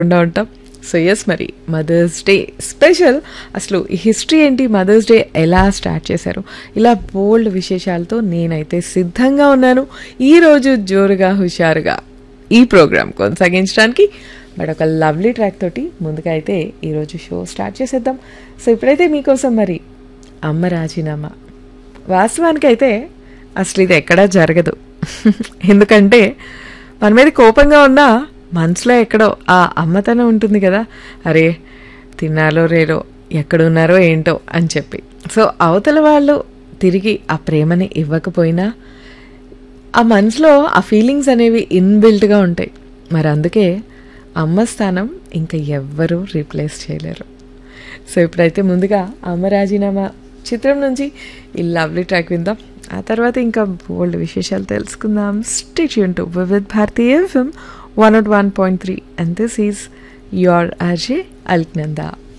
తప్పకుండా ఉంటాం so yes మరి మదర్స్ డే స్పెషల్ అసలు ఈ హిస్టరీ ఏంటి మదర్స్ డే ఎలా స్టార్ట్ చేశారు ఇలా బోల్డ్ విశేషాలతో నేనైతే సిద్ధంగా ఉన్నాను ఈరోజు జోరుగా హుషారుగా ఈ ప్రోగ్రామ్ కొనసాగించడానికి బట్ ఒక లవ్లీ ట్రాక్ తోటి ముందుగా అయితే ఈరోజు షో స్టార్ట్ చేసేద్దాం సో ఇప్పుడైతే మీకోసం మరి అమ్మ రాజీనామా వాస్తవానికి అయితే అసలు ఇది ఎక్కడా జరగదు ఎందుకంటే మన మీద కోపంగా ఉన్నా మనసులో ఎక్కడో ఆ అమ్మతనం ఉంటుంది కదా అరే తిన్నాలో రేలో ఎక్కడున్నారో ఏంటో అని చెప్పి సో అవతల వాళ్ళు తిరిగి ఆ ప్రేమని ఇవ్వకపోయినా ఆ మనసులో ఆ ఫీలింగ్స్ అనేవి ఇన్బిల్ట్గా ఉంటాయి మరి అందుకే అమ్మ స్థానం ఇంకా ఎవ్వరూ రీప్లేస్ చేయలేరు సో ఇప్పుడైతే ముందుగా అమ్మ రాజీనామా చిత్రం నుంచి ఈ లవ్లీ ట్రాక్ విందాం ఆ తర్వాత ఇంకా బోల్డ్ విశేషాలు తెలుసుకుందాం stay tuned to Vividh Bharatiya FM one nought one point three and this is your RJ Alaknanda